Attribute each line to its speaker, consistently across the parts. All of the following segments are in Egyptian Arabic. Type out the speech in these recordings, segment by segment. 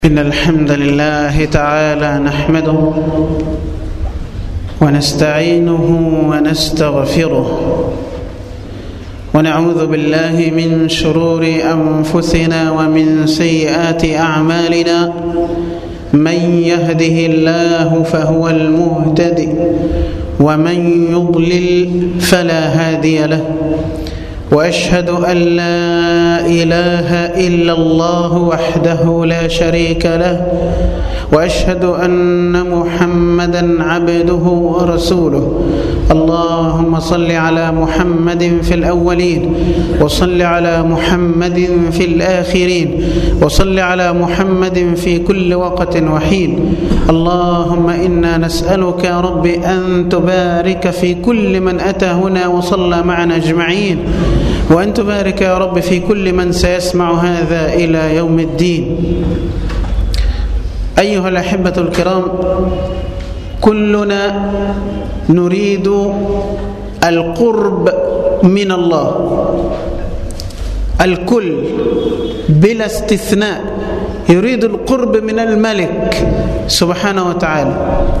Speaker 1: إن الحمد لله تعالى نحمده ونستعينه ونستغفره ونعوذ بالله من شرور أنفسنا ومن سيئات أعمالنا من يهده الله فهو المهتدي ومن يضلل فلا هادي له واشهد ان لا اله الا الله وحده لا شريك له واشهد ان محمدا عبده ورسوله اللهم صل على محمد في الاولين وصل على محمد في الاخرين وصل على محمد في كل وقت وحين اللهم انا نسالك يا رب ان تبارك في كل من اتى هنا وصلى معنا اجمعين وأن تبارك يا رب في كل من سيسمع هذا إلى يوم الدين أيها الأحبة الكرام كلنا نريد القرب من الله الكل بلا استثناء يريد القرب من الملك سبحانه وتعالى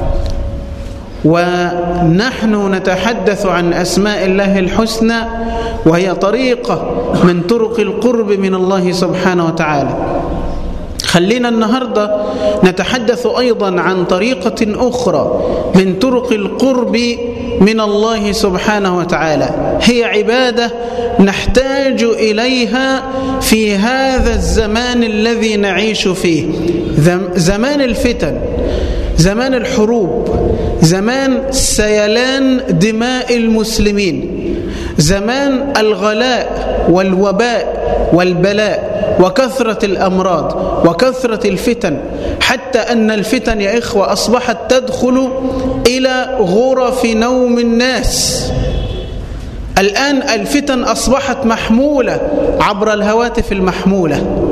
Speaker 1: ونحن نتحدث عن أسماء الله الحسنى وهي طريقة من طرق القرب من الله سبحانه وتعالى خلينا النهاردة نتحدث أيضا عن طريقة أخرى من طرق القرب من الله سبحانه وتعالى هي عبادة نحتاج إليها في هذا الزمان الذي نعيش فيه زمان الفتن زمان الحروب زمان سيلان دماء المسلمين زمان الغلاء والوباء والبلاء وكثرة الأمراض وكثرة الفتن حتى أن الفتن يا إخوة أصبحت تدخل إلى غرف نوم الناس الآن الفتن أصبحت محمولة عبر الهواتف المحمولة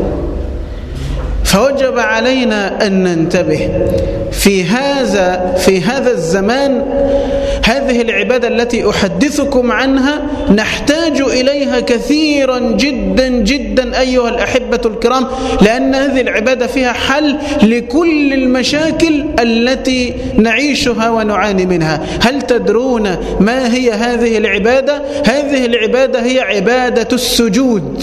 Speaker 1: فوجب علينا أن ننتبه في هذا في هذا الزمان هذه العبادة التي أحدثكم عنها نحتاج إليها كثيرا جدا جدا أيها الأحبة الكرام لأن هذه العبادة فيها حل لكل المشاكل التي نعيشها ونعاني منها هل تدرون ما هي هذه العبادة؟ هذه العبادة هي عبادة السجود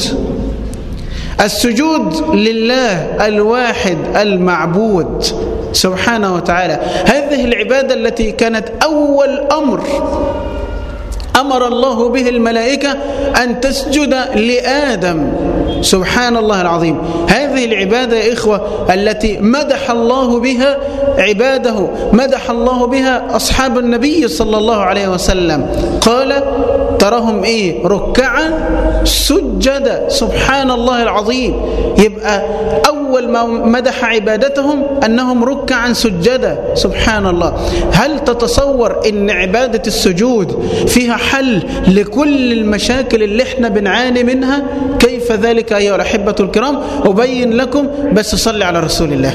Speaker 1: السجود لله الواحد المعبود سبحانه وتعالى هذه العبادة التي كانت أول أمر أمر الله به الملائكة أن تسجد لآدم سبحان الله العظيم هذه العبادة يا إخوة التي مدح الله بها عباده مدح الله بها أصحاب النبي صلى الله عليه وسلم قال تراهم إيه ركعا سجدا سبحان الله العظيم يبقى أول ما مدح عبادتهم أنهم ركعا سجدا سبحان الله هل تتصور أن عبادة السجود فيها حل لكل المشاكل اللي احنا بنعاني منها كيف ذلك أيها الأحبة الكرام أبين لكم بس صلي على رسول الله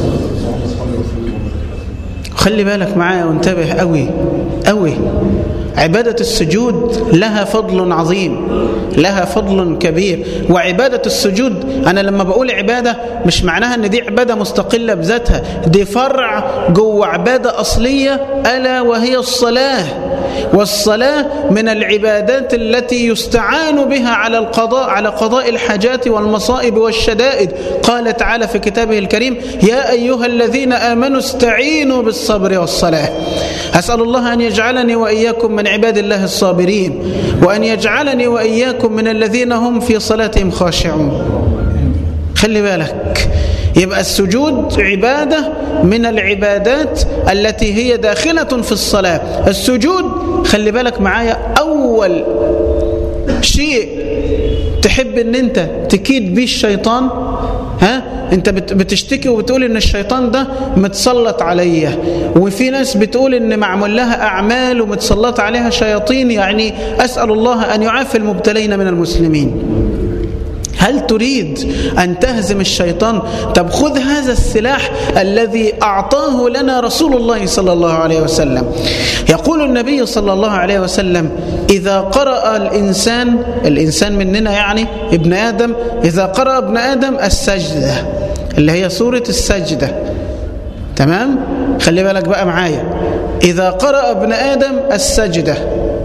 Speaker 1: خلي بالك معايا وانتبه قوي قوي عبادة السجود لها فضل عظيم لها فضل كبير وعبادة السجود أنا لما بقول عبادة مش معناها أن دي عبادة مستقلة بذاتها دي فرع جوه عبادة أصلية ألا وهي الصلاة والصلاة من العبادات التي يستعان بها على القضاء على قضاء الحاجات والمصائب والشدائد قال تعالى في كتابه الكريم يا أيها الذين آمنوا استعينوا بالصبر والصلاة أسأل الله أن يجعلني وإياكم من عباد الله الصابرين وأن يجعلني وإياكم من الذين هم في صلاتهم خاشعون خلي بالك يبقى السجود عبادة من العبادات التي هي داخلة في الصلاة السجود خلي بالك معايا أول شيء تحب ان انت تكيد بيه الشيطان ها انت بتشتكي وبتقول ان الشيطان ده متسلط عليا وفي ناس بتقول ان معمول لها اعمال ومتسلط عليها شياطين يعني اسال الله ان يعافي المبتلين من المسلمين هل تريد أن تهزم الشيطان طب خذ هذا السلاح الذي أعطاه لنا رسول الله صلى الله عليه وسلم يقول النبي صلى الله عليه وسلم إذا قرأ الإنسان الإنسان مننا يعني ابن آدم إذا قرأ ابن آدم السجدة اللي هي سورة السجدة تمام خلي بالك بقى معايا إذا قرأ ابن آدم السجدة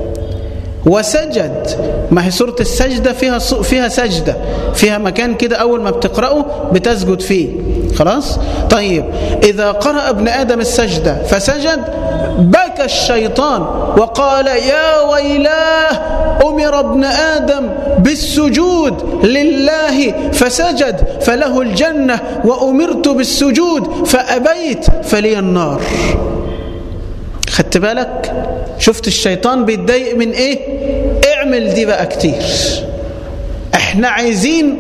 Speaker 1: وسجد ما هي سورة السجدة فيها فيها سجدة فيها مكان كده أول ما بتقرأه بتسجد فيه خلاص طيب إذا قرأ ابن آدم السجدة فسجد بكى الشيطان وقال يا ويلاه أمر ابن آدم بالسجود لله فسجد فله الجنة وأمرت بالسجود فأبيت فلي النار خدت بالك شفت الشيطان بيتضايق من ايه اعمل دي بقى كتير احنا عايزين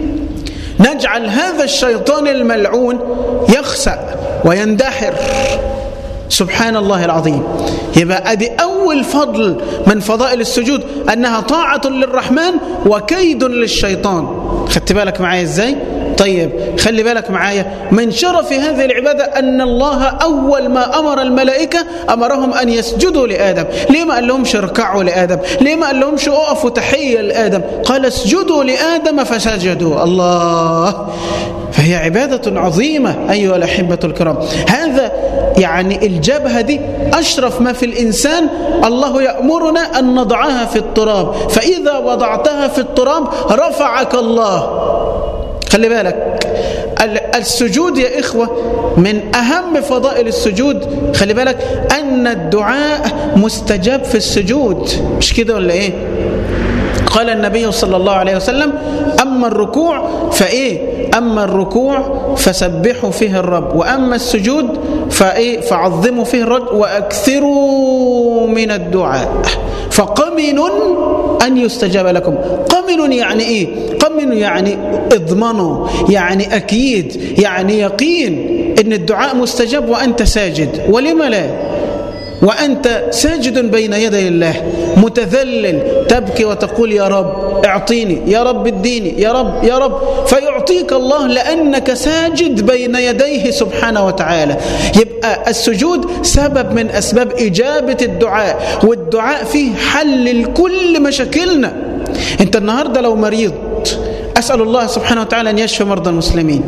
Speaker 1: نجعل هذا الشيطان الملعون يخسأ ويندحر سبحان الله العظيم يبقى ادي اول فضل من فضائل السجود انها طاعه للرحمن وكيد للشيطان خدت بالك معايا ازاي طيب خلي بالك معايا من شرف هذه العبادة أن الله أول ما أمر الملائكة أمرهم أن يسجدوا لآدم ليه ما قال لهمش اركعوا لآدم ليه ما قال لهمش اقفوا تحية لآدم قال اسجدوا لآدم فسجدوا الله فهي عبادة عظيمة أيها الأحبة الكرام هذا يعني الجبهة دي أشرف ما في الإنسان الله يأمرنا أن نضعها في التراب فإذا وضعتها في التراب رفعك الله خلي بالك السجود يا إخوة من أهم فضائل السجود خلي بالك أن الدعاء مستجاب في السجود مش كده ولا إيه قال النبي صلى الله عليه وسلم أما الركوع فإيه أما الركوع فسبحوا فيه الرب وأما السجود فإيه فعظموا فيه الرب وأكثروا من الدعاء فقمن أن يستجاب لكم قمن يعني إيه قمن يعني اضمنوا يعني أكيد يعني يقين إن الدعاء مستجاب وأنت ساجد ولم لا وأنت ساجد بين يدي الله متذلل تبكي وتقول يا رب اعطيني يا رب اديني يا رب يا رب فيعطيك الله لأنك ساجد بين يديه سبحانه وتعالى يبقى السجود سبب من أسباب إجابة الدعاء والدعاء فيه حل لكل مشاكلنا انت النهاردة لو مريض أسأل الله سبحانه وتعالى أن يشفي مرضى المسلمين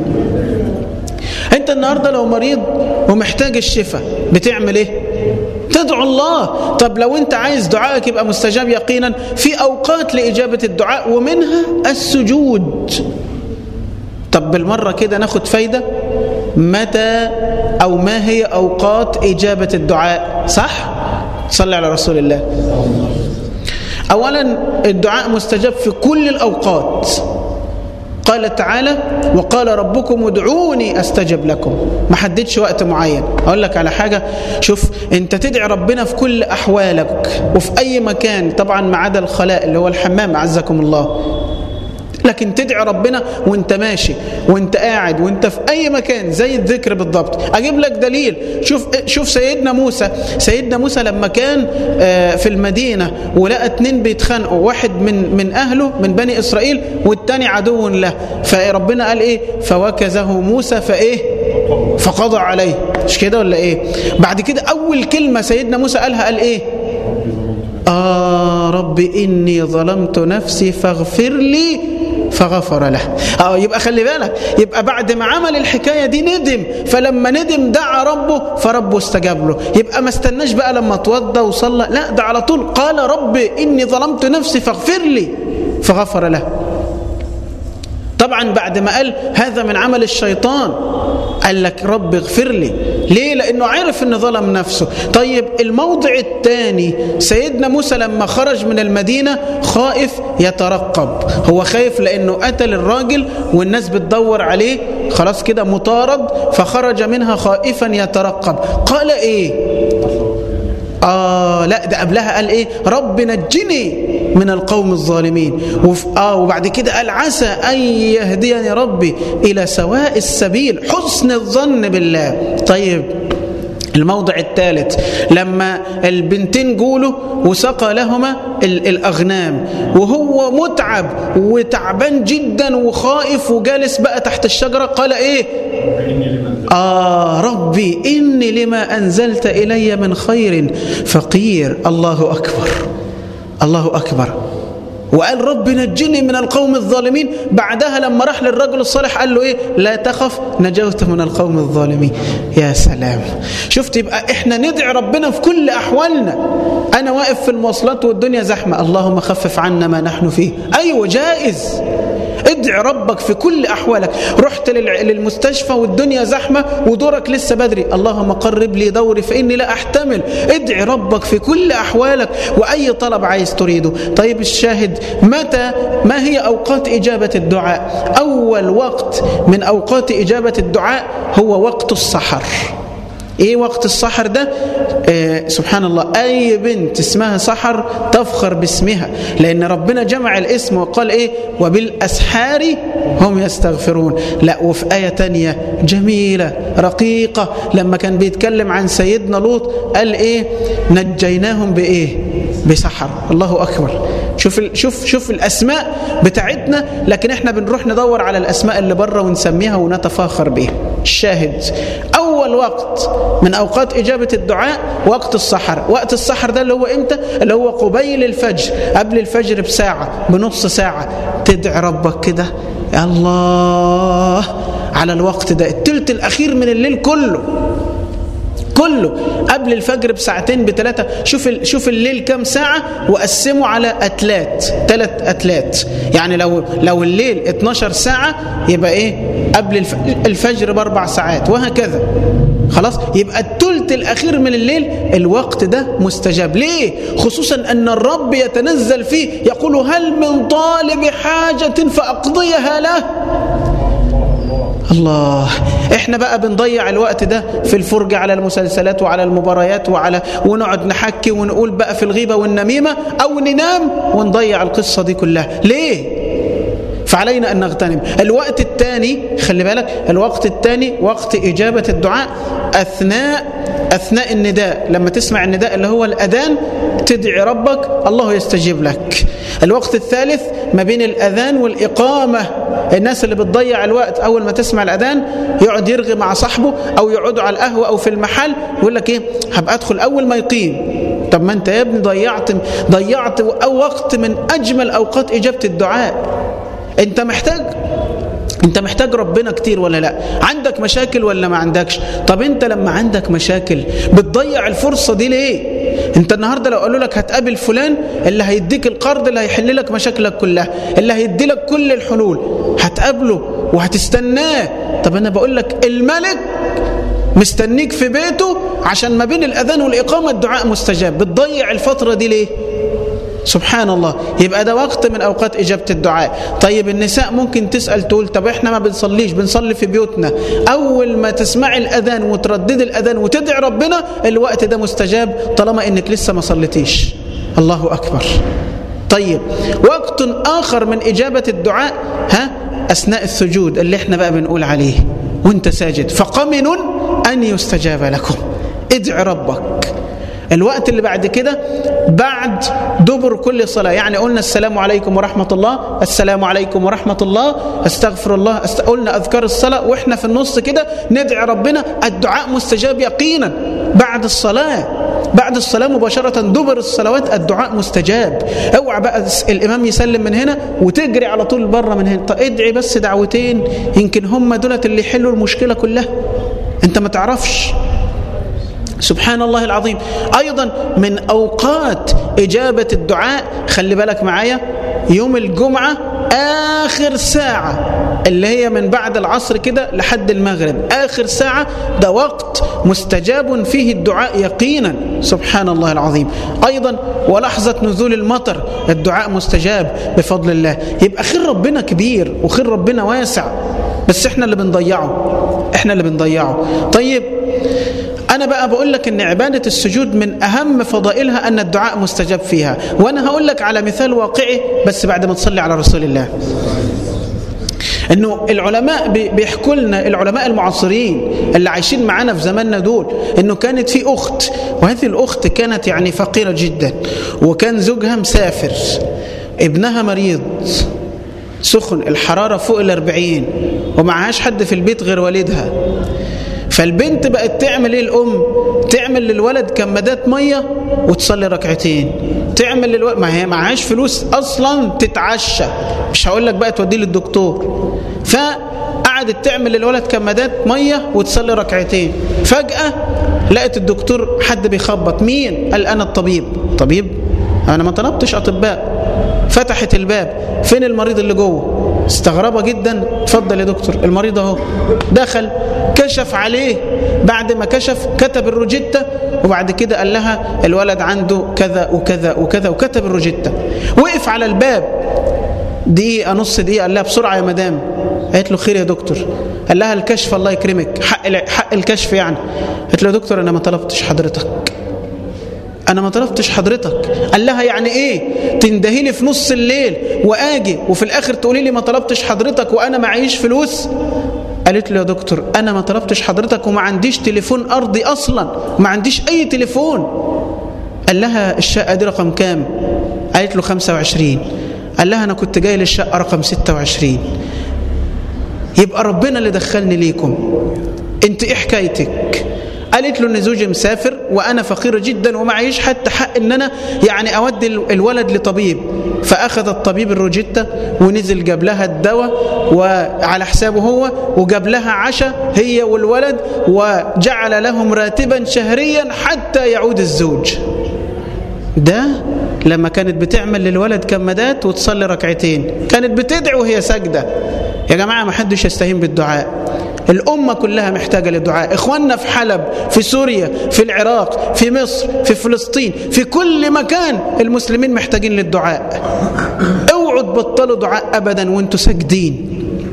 Speaker 1: انت النهاردة لو مريض ومحتاج الشفاء بتعمل ايه تدعو الله طب لو انت عايز دعائك يبقى مستجاب يقينا في أوقات لإجابة الدعاء ومنها السجود طب بالمرة كده ناخد فايدة متى أو ما هي أوقات إجابة الدعاء صح؟ صلي على رسول الله أولا الدعاء مستجاب في كل الأوقات قال تعالى وقال ربكم ادعوني استجب لكم ما حددش وقت معين اقول لك على حاجه شوف انت تدعي ربنا في كل احوالك وفي اي مكان طبعا ما عدا الخلاء اللي هو الحمام عزكم الله لكن تدعي ربنا وانت ماشي وانت قاعد وانت في اي مكان زي الذكر بالضبط اجيب لك دليل شوف شوف سيدنا موسى سيدنا موسى لما كان في المدينه ولقى اتنين بيتخانقوا واحد من من اهله من بني اسرائيل والتاني عدو له فربنا قال ايه فوكزه موسى فايه فقضى عليه مش كده ولا ايه بعد كده اول كلمه سيدنا موسى قالها قال ايه آه رب إني ظلمت نفسي فاغفر لي فغفر له اه يبقى خلي بالك يبقى بعد ما عمل الحكاية دي ندم فلما ندم دعا ربه فربه استجاب له يبقى ما استناش بقى لما توضى وصلى لا ده على طول قال رب إني ظلمت نفسي فاغفر لي فغفر له طبعا بعد ما قال هذا من عمل الشيطان قال لك رب اغفر لي ليه لانه عرف ان ظلم نفسه طيب الموضع الثاني سيدنا موسى لما خرج من المدينة خائف يترقب هو خايف لانه قتل الراجل والناس بتدور عليه خلاص كده مطارد فخرج منها خائفا يترقب قال ايه آه لا ده قبلها قال إيه رب نجني من القوم الظالمين وف آه وبعد كده قال عسى أن يهديني ربي إلى سواء السبيل حسن الظن بالله طيب الموضع الثالث لما البنتين جولوا وسقى لهما الأغنام وهو متعب وتعبان جدا وخائف وجالس بقى تحت الشجرة قال إيه آه ربي إني لما أنزلت إلي من خير فقير الله أكبر الله أكبر وقال رب نجني من القوم الظالمين بعدها لما راح للرجل الصالح قال له ايه لا تخف نجوت من القوم الظالمين يا سلام شفت يبقى احنا ندعي ربنا في كل احوالنا انا واقف في المواصلات والدنيا زحمه اللهم خفف عنا ما نحن فيه ايوه جائز ادعي ربك في كل أحوالك رحت للمستشفى والدنيا زحمة ودورك لسه بدري اللهم قرب لي دوري فإني لا أحتمل ادعي ربك في كل أحوالك وأي طلب عايز تريده طيب الشاهد متى ما هي أوقات إجابة الدعاء أول وقت من أوقات إجابة الدعاء هو وقت السحر ايه وقت السحر ده آه سبحان الله اي بنت اسمها سحر تفخر باسمها لان ربنا جمع الاسم وقال ايه وبالاسحار هم يستغفرون لا وفي ايه تانية جميله رقيقه لما كان بيتكلم عن سيدنا لوط قال ايه نجيناهم بايه بسحر الله اكبر شوف شوف شوف الاسماء بتاعتنا لكن احنا بنروح ندور على الاسماء اللي بره ونسميها ونتفاخر بيها الشاهد اول وقت من اوقات اجابه الدعاء وقت السحر وقت السحر ده اللي هو امتى اللي هو قبيل الفجر قبل الفجر بساعه بنص ساعه تدعي ربك كده يا الله على الوقت ده الثلث الاخير من الليل كله كله قبل الفجر بساعتين بثلاثة شوف شوف الليل كم ساعة وقسمه على أتلات ثلاث أتلات يعني لو لو الليل 12 ساعة يبقى إيه قبل الفجر بأربع ساعات وهكذا خلاص يبقى الثلث الأخير من الليل الوقت ده مستجاب ليه خصوصا أن الرب يتنزل فيه يقول هل من طالب حاجة فأقضيها له الله احنا بقى بنضيع الوقت ده في الفرجة على المسلسلات وعلى المباريات وعلى ونقعد نحكي ونقول بقى في الغيبة والنميمة او ننام ونضيع القصة دي كلها ليه فعلينا أن نغتنم الوقت الثاني خلي بالك الوقت الثاني وقت إجابة الدعاء أثناء أثناء النداء لما تسمع النداء اللي هو الأذان تدعي ربك الله يستجيب لك الوقت الثالث ما بين الأذان والإقامة الناس اللي بتضيع الوقت أول ما تسمع الأذان يقعد يرغي مع صاحبه أو يقعدوا على القهوة أو في المحل يقول لك إيه هبقى أدخل أول ما يقيم طب ما أنت يا ابني ضيعت ضيعت أو وقت من أجمل أوقات إجابة الدعاء أنت محتاج انت محتاج ربنا كتير ولا لا عندك مشاكل ولا ما عندكش طب انت لما عندك مشاكل بتضيع الفرصة دي ليه انت النهاردة لو قالوا لك هتقابل فلان اللي هيديك القرض اللي هيحل لك مشاكلك كلها اللي هيدي لك كل الحلول هتقابله وهتستناه طب انا بقول لك الملك مستنيك في بيته عشان ما بين الاذان والاقامه الدعاء مستجاب بتضيع الفتره دي ليه سبحان الله يبقى ده وقت من أوقات إجابة الدعاء طيب النساء ممكن تسأل تقول طب إحنا ما بنصليش بنصلي في بيوتنا أول ما تسمعي الأذان وترددي الأذان وتدعي ربنا الوقت ده مستجاب طالما إنك لسه ما صليتيش الله أكبر طيب وقت آخر من إجابة الدعاء ها أثناء السجود اللي إحنا بقى بنقول عليه وانت ساجد فقمن أن يستجاب لكم ادع ربك الوقت اللي بعد كده بعد دبر كل صلاة يعني قلنا السلام عليكم ورحمة الله السلام عليكم ورحمة الله استغفر الله است... قلنا أذكار الصلاة وإحنا في النص كده ندعي ربنا الدعاء مستجاب يقينا بعد الصلاة بعد الصلاة مباشرة دبر الصلوات الدعاء مستجاب اوعى بقى الإمام يسلم من هنا وتجري على طول بره من هنا طب ادعي بس دعوتين يمكن هم دولت اللي يحلوا المشكلة كلها انت ما تعرفش سبحان الله العظيم أيضا من أوقات إجابة الدعاء خلي بالك معايا يوم الجمعة آخر ساعة اللي هي من بعد العصر كده لحد المغرب آخر ساعة ده وقت مستجاب فيه الدعاء يقينا سبحان الله العظيم أيضا ولحظة نزول المطر الدعاء مستجاب بفضل الله يبقى خير ربنا كبير وخير ربنا واسع بس احنا اللي بنضيعه احنا اللي بنضيعه طيب أنا بقى بقول لك أن عبادة السجود من أهم فضائلها أن الدعاء مستجاب فيها وأنا هقول لك على مثال واقعي بس بعد ما تصلي على رسول الله انه العلماء بيحكوا لنا العلماء المعاصرين اللي عايشين معانا في زماننا دول انه كانت في اخت وهذه الاخت كانت يعني فقيره جدا وكان زوجها مسافر ابنها مريض سخن الحراره فوق الأربعين ومعهاش حد في البيت غير والدها فالبنت بقت تعمل ايه الام تعمل للولد كمادات ميه وتصلي ركعتين تعمل للولد ما هي معهاش فلوس اصلا تتعشى مش هقول لك بقى توديه للدكتور فقعدت تعمل للولد كمادات ميه وتصلي ركعتين فجاه لقت الدكتور حد بيخبط مين قال انا الطبيب طبيب انا ما طلبتش اطباء فتحت الباب فين المريض اللي جوه استغربه جدا اتفضل يا دكتور المريض اهو دخل كشف عليه بعد ما كشف كتب الروجيتا وبعد كده قال لها الولد عنده كذا وكذا وكذا وكتب الروجيتا وقف على الباب دقيقة نص دقيقة قال لها بسرعة يا مدام قالت له خير يا دكتور قال لها الكشف الله يكرمك حق حق الكشف يعني قالت له يا دكتور انا ما طلبتش حضرتك انا ما طلبتش حضرتك قال لها يعني ايه تندهي لي في نص الليل واجي وفي الاخر تقولي لي ما طلبتش حضرتك وانا معيش فلوس قالت له يا دكتور انا ما طلبتش حضرتك وما عنديش تليفون ارضي اصلا ما عنديش اي تليفون قال لها الشقه دي رقم كام قالت له 25 قال لها انا كنت جاي للشقه رقم 26 يبقى ربنا اللي دخلني ليكم انت ايه حكايتك قالت له ان زوجي مسافر وانا فقيره جدا ومعيش حتى حق ان انا يعني اودي الولد لطبيب فاخذ الطبيب الروجيتا ونزل جاب لها الدواء وعلى حسابه هو وجاب لها عشاء هي والولد وجعل لهم راتبا شهريا حتى يعود الزوج ده لما كانت بتعمل للولد كمادات وتصلي ركعتين كانت بتدعي وهي ساجده يا جماعه ما حدش يستهين بالدعاء الأمة كلها محتاجة للدعاء إخواننا في حلب في سوريا في العراق في مصر في فلسطين في كل مكان المسلمين محتاجين للدعاء اوعوا تبطلوا دعاء أبدا وانتوا ساجدين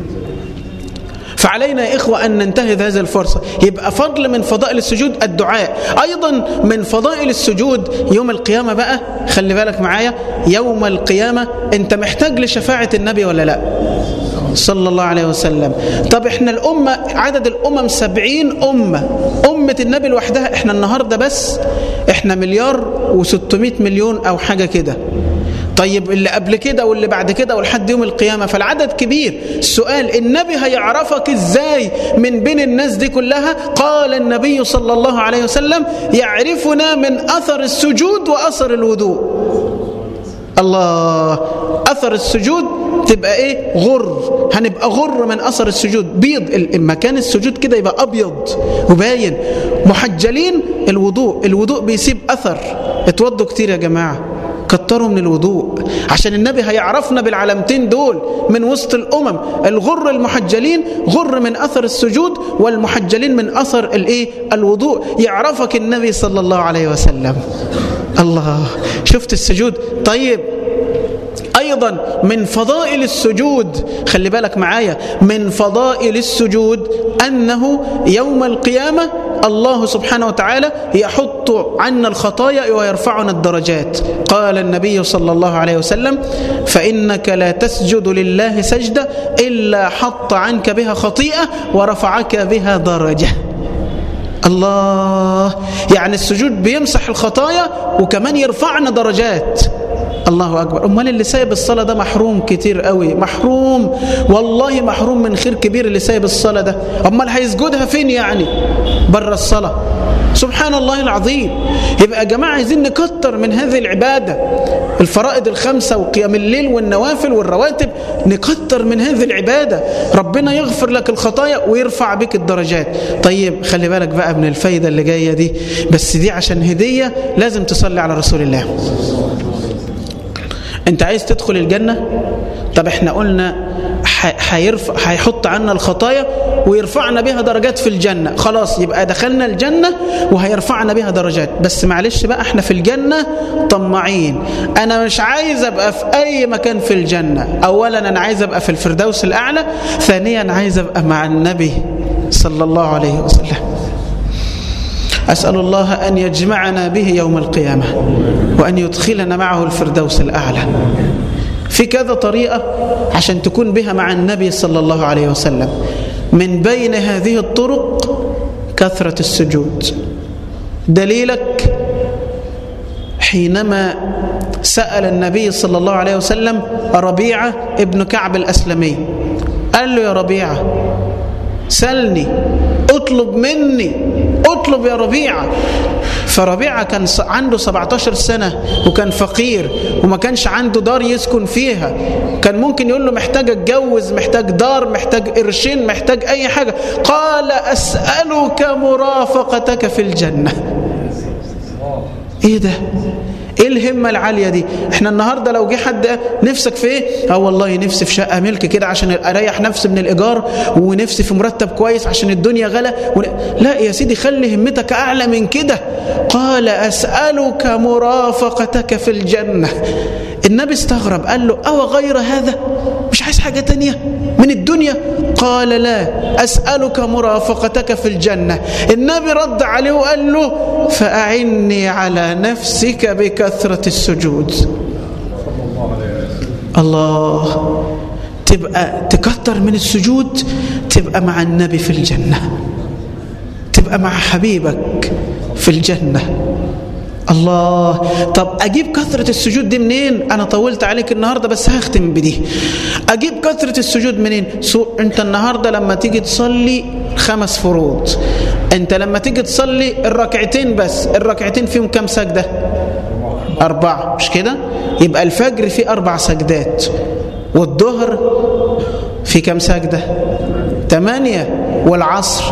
Speaker 1: فعلينا يا إخوة أن ننتهز هذه الفرصة يبقى فضل من فضائل السجود الدعاء أيضا من فضائل السجود يوم القيامة بقى خلي بالك معايا يوم القيامة أنت محتاج لشفاعة النبي ولا لا صلى الله عليه وسلم طب احنا الأمة عدد الأمم سبعين أمة أمة النبي لوحدها احنا النهاردة بس احنا مليار وستمائة مليون أو حاجة كده طيب اللي قبل كده واللي بعد كده ولحد يوم القيامة فالعدد كبير السؤال النبي هيعرفك ازاي من بين الناس دي كلها قال النبي صلى الله عليه وسلم يعرفنا من أثر السجود وأثر الوضوء الله أثر السجود تبقى ايه غر هنبقى غر من اثر السجود بيض مكان السجود كده يبقى ابيض وباين محجلين الوضوء الوضوء بيسيب اثر اتوضوا كتير يا جماعه كتروا من الوضوء عشان النبي هيعرفنا بالعلامتين دول من وسط الامم الغر المحجلين غر من اثر السجود والمحجلين من اثر الايه الوضوء يعرفك النبي صلى الله عليه وسلم الله شفت السجود طيب أيضا من فضائل السجود خلي بالك معايا من فضائل السجود أنه يوم القيامة الله سبحانه وتعالى يحط عنا الخطايا ويرفعنا الدرجات قال النبي صلى الله عليه وسلم فإنك لا تسجد لله سجدة إلا حط عنك بها خطيئة ورفعك بها درجة الله يعني السجود بيمسح الخطايا وكمان يرفعنا درجات الله أكبر أمال اللي سايب الصلاة ده محروم كتير قوي محروم والله محروم من خير كبير اللي سايب الصلاة ده أمال هيسجدها فين يعني بره الصلاة سبحان الله العظيم يبقى يا جماعة عايزين نكتر من هذه العبادة الفرائض الخمسة وقيام الليل والنوافل والرواتب نكتر من هذه العبادة ربنا يغفر لك الخطايا ويرفع بك الدرجات طيب خلي بالك بقى من الفايدة اللي جاية دي بس دي عشان هدية لازم تصلي على رسول الله انت عايز تدخل الجنة طب احنا قلنا هيرفع هيحط عنا الخطايا ويرفعنا بها درجات في الجنة خلاص يبقى دخلنا الجنة وهيرفعنا بها درجات بس معلش بقى احنا في الجنة طماعين انا مش عايز ابقى في اي مكان في الجنة اولا انا عايز ابقى في الفردوس الاعلى ثانيا عايز ابقى مع النبي صلى الله عليه وسلم أسأل الله أن يجمعنا به يوم القيامة وأن يدخلنا معه الفردوس الأعلى في كذا طريقة عشان تكون بها مع النبي صلى الله عليه وسلم من بين هذه الطرق كثرة السجود دليلك حينما سأل النبي صلى الله عليه وسلم ربيعة ابن كعب الأسلمي قال له يا ربيعة سلني اطلب اطلب مني اطلب يا ربيعة فربيعة كان عنده 17 سنة وكان فقير وما كانش عنده دار يسكن فيها كان ممكن يقول له محتاج اتجوز محتاج دار محتاج قرشين محتاج اي حاجة قال اسألك مرافقتك في الجنة ايه ده ايه الهمه العاليه دي احنا النهارده لو جه حد نفسك في ايه اه والله نفسي في شقه ملك كده عشان اريح نفسي من الايجار ونفسي في مرتب كويس عشان الدنيا غلا ون... لا يا سيدي خلي همتك اعلى من كده قال اسالك مرافقتك في الجنه النبي استغرب قال له أو غير هذا مش عايز حاجة تانية من الدنيا قال لا أسألك مرافقتك في الجنة النبي رد عليه وقال له فأعني على نفسك بكثرة السجود الله تبقى تكتر من السجود تبقى مع النبي في الجنة تبقى مع حبيبك في الجنة الله طب أجيب كثرة السجود دي منين أنا طولت عليك النهاردة بس هختم بدي أجيب كثرة السجود منين سو أنت النهاردة لما تيجي تصلي خمس فروض أنت لما تيجي تصلي الركعتين بس الركعتين فيهم كم سجدة أربعة مش كده يبقى الفجر فيه أربع سجدات والظهر في كم سجدة ثمانية والعصر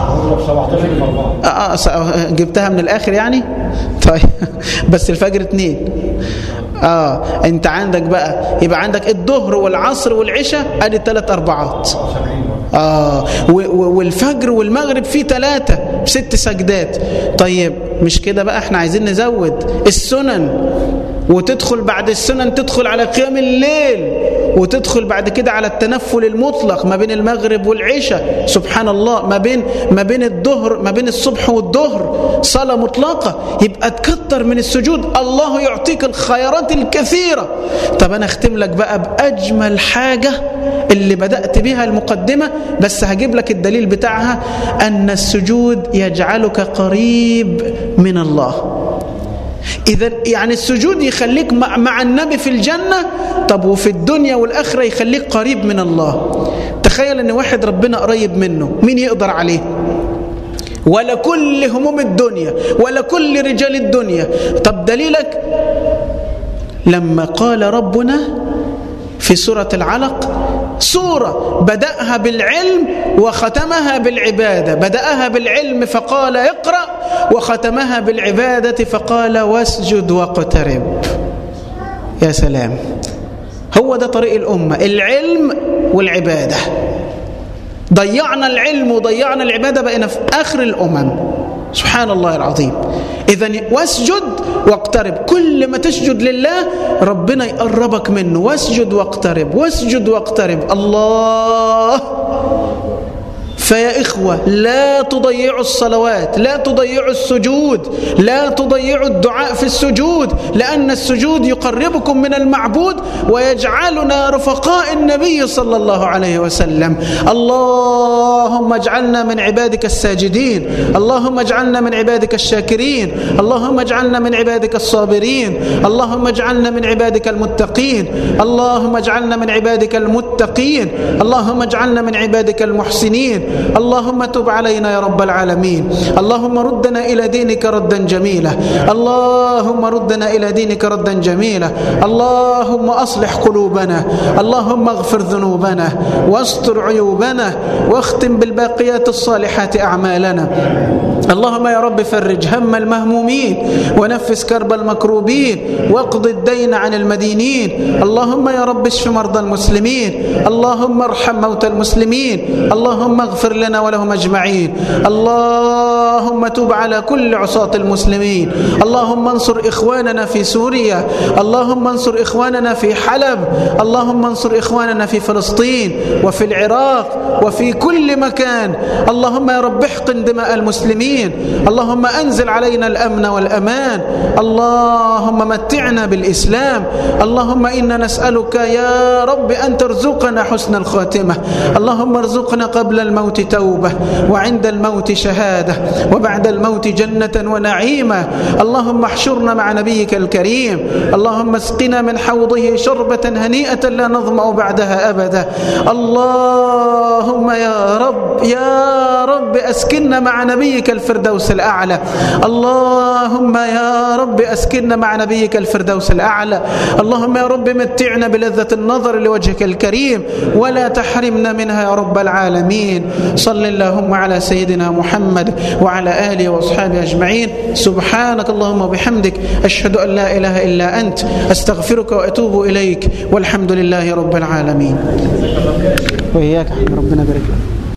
Speaker 1: آه آه جبتها من الآخر يعني طيب بس الفجر اتنين اه انت عندك بقى يبقى عندك الظهر والعصر والعشاء ادي ثلاث اربعات اه والفجر والمغرب فيه ثلاثة ست سجدات طيب مش كده بقى احنا عايزين نزود السنن وتدخل بعد السنن تدخل على قيام الليل وتدخل بعد كده على التنفل المطلق ما بين المغرب والعشاء سبحان الله ما بين ما بين الظهر ما بين الصبح والظهر صلاة مطلقة يبقى تكتر من السجود الله يعطيك الخيرات الكثيرة طب أنا أختم لك بقى بأجمل حاجة اللي بدأت بها المقدمة بس هجيب لك الدليل بتاعها أن السجود يجعلك قريب من الله إذا يعني السجود يخليك مع النبي في الجنة طب وفي الدنيا والآخرة يخليك قريب من الله تخيل أن واحد ربنا قريب منه مين يقدر عليه ولا كل هموم الدنيا ولا كل رجال الدنيا طب دليلك لما قال ربنا في سورة العلق سورة بدأها بالعلم وختمها بالعبادة بدأها بالعلم فقال اقرأ وختمها بالعبادة فقال واسجد واقترب يا سلام هو ده طريق الأمة العلم والعبادة ضيعنا العلم وضيعنا العبادة بقينا في آخر الأمم سبحان الله العظيم إذا واسجد واقترب كل ما تسجد لله ربنا يقربك منه واسجد واقترب واسجد واقترب الله فيا إخوة لا تضيعوا الصلوات لا تضيعوا السجود لا تضيعوا الدعاء في السجود لأن السجود يقربكم من المعبود ويجعلنا رفقاء النبي صلى الله عليه وسلم اللهم اجعلنا من عبادك الساجدين اللهم اجعلنا من عبادك الشاكرين اللهم اجعلنا من عبادك الصابرين اللهم اجعلنا من عبادك المتقين اللهم اجعلنا من عبادك المتقين اللهم اجعلنا من عبادك المحسنين اللهم تب علينا يا رب العالمين اللهم ردنا إلى دينك ردا جميلا اللهم ردنا إلى دينك ردا جميلا اللهم أصلح قلوبنا اللهم اغفر ذنوبنا واستر عيوبنا واختم بالباقيات الصالحات أعمالنا اللهم يا رب فرج هم المهمومين ونفس كرب المكروبين واقض الدين عن المدينين اللهم يا رب اشف مرضى المسلمين اللهم ارحم موتى المسلمين اللهم اغفر لنا ولهم أجمعين اللهم تب على كل عصاة المسلمين اللهم انصر إخواننا في سوريا اللهم انصر إخواننا في حلب اللهم انصر إخواننا في فلسطين وفي العراق وفي كل مكان اللهم يا رب احقن دماء المسلمين اللهم أنزل علينا الأمن والأمان اللهم متعنا بالإسلام اللهم إنا نسألك يا رب أن ترزقنا حسن الخاتمة اللهم ارزقنا قبل الموت الموت توبة وعند الموت شهادة وبعد الموت جنة ونعيمة اللهم احشرنا مع نبيك الكريم اللهم اسقنا من حوضه شربة هنيئة لا نظمأ بعدها أبدا اللهم يا رب يا رب أسكننا مع نبيك الفردوس الأعلى اللهم يا رب أسكننا مع نبيك الفردوس الأعلى اللهم يا رب متعنا بلذة النظر لوجهك الكريم ولا تحرمنا منها يا رب العالمين صل اللهم على سيدنا محمد وعلى آله وأصحابه أجمعين سبحانك اللهم وبحمدك أشهد أن لا إله إلا أنت أستغفرك وأتوب إليك والحمد لله رب العالمين وإياك ربنا بارك